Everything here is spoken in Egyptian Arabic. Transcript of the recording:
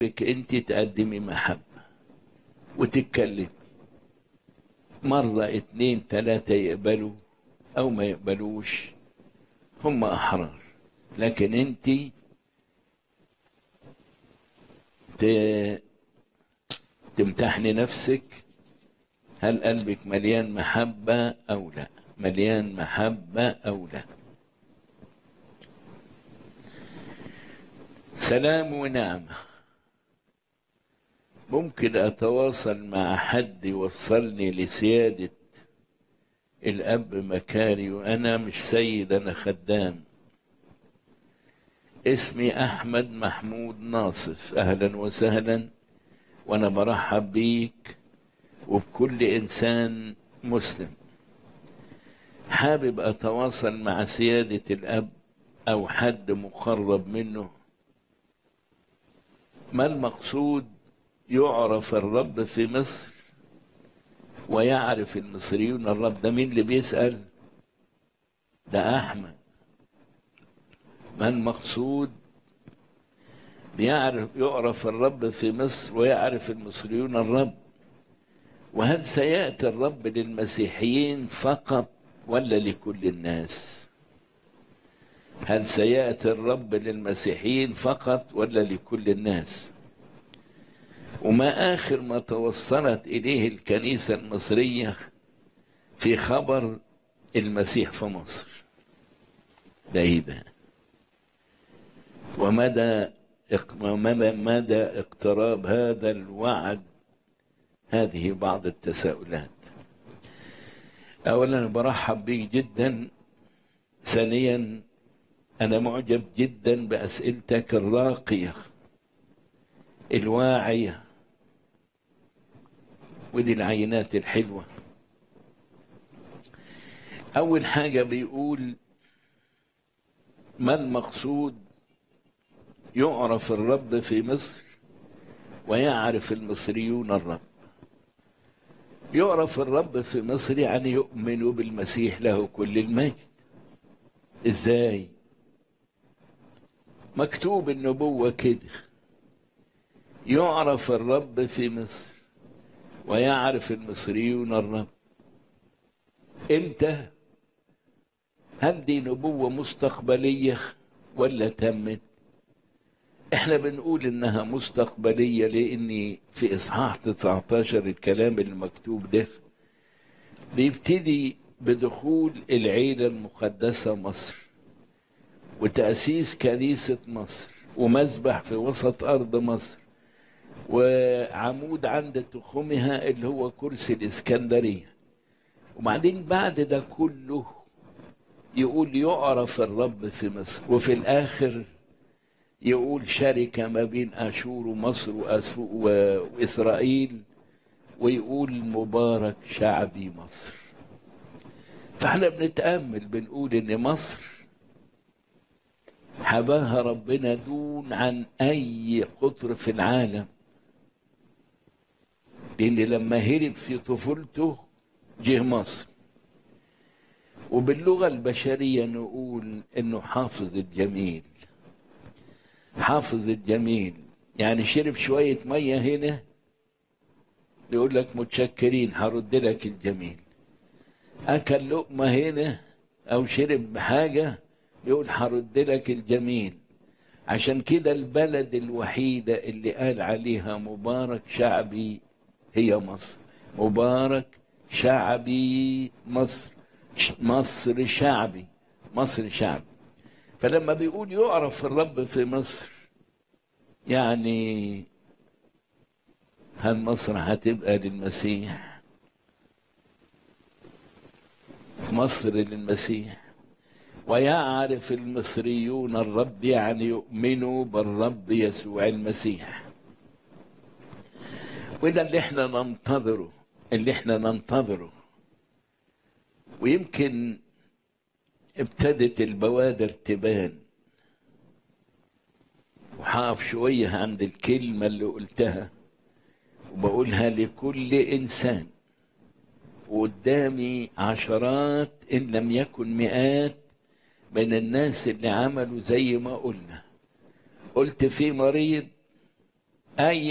بك انت تقدمي محبة وتتكلمي مرة اتنين تلاتة يقبلوا او ما يقبلوش هم احرار لكن انت ت- تمتحني نفسك هل قلبك مليان محبة أو لا مليان محبة أو لا سلام ونعمة ممكن أتواصل مع حد يوصلني لسيادة الأب مكاري وأنا مش سيد أنا خدام اسمي أحمد محمود ناصف أهلا وسهلا وأنا برحب بيك وبكل إنسان مسلم حابب أتواصل مع سيادة الأب أو حد مقرب منه ما المقصود يعرف الرب في مصر ويعرف المصريون الرب ده مين اللي بيسأل ده أحمد ما المقصود بيعرف يعرف الرب في مصر ويعرف المصريون الرب وهل سيأتي الرب للمسيحيين فقط ولا لكل الناس هل سيأتي الرب للمسيحيين فقط ولا لكل الناس وما آخر ما توصلت إليه الكنيسة المصرية في خبر المسيح في مصر ده إيه ده ومدى ومدى مدى اقتراب هذا الوعد هذه بعض التساؤلات اولا برحب بك جدا ثانيا انا معجب جدا باسئلتك الراقيه الواعيه ودي العينات الحلوه اول حاجه بيقول ما المقصود يعرف الرب في مصر ويعرف المصريون الرب يعرف الرب في مصر يعني يؤمنوا بالمسيح له كل المجد ازاي مكتوب النبوة كده يعرف الرب في مصر ويعرف المصريون الرب امتى هل دي نبوة مستقبلية ولا تمت احنا بنقول انها مستقبلية لاني في اصحاح 19 الكلام المكتوب ده بيبتدي بدخول العيلة المقدسة مصر وتأسيس كنيسة مصر ومذبح في وسط أرض مصر وعمود عند تخومها اللي هو كرسي الإسكندرية وبعدين بعد ده كله يقول يعرف الرب في مصر وفي الآخر يقول شركة ما بين أشور ومصر وأسو- و- وإسرائيل ويقول مبارك شعبي مصر فاحنا بنتأمل بنقول إن مصر حباها ربنا دون عن أي قطر في العالم لأن لما هرب في طفولته جه مصر وباللغة البشرية نقول إنه حافظ الجميل حافظ الجميل يعني شرب شوية مية هنا يقول لك متشكرين هرد لك الجميل أكل لقمة هنا أو شرب حاجة يقول هرد لك الجميل عشان كده البلد الوحيدة اللي قال عليها مبارك شعبي هي مصر مبارك شعبي مصر ش- مصر شعبي مصر شعبي فلما بيقول يعرف الرب في مصر يعني هل مصر هتبقى للمسيح مصر للمسيح ويعرف المصريون الرب يعني يؤمنوا بالرب يسوع المسيح وده اللي احنا ننتظره اللي احنا ننتظره ويمكن ابتدت البوادر تبان وحاف شوية عند الكلمة اللي قلتها وبقولها لكل إنسان وقدامي عشرات إن لم يكن مئات من الناس اللي عملوا زي ما قلنا قلت في مريض أي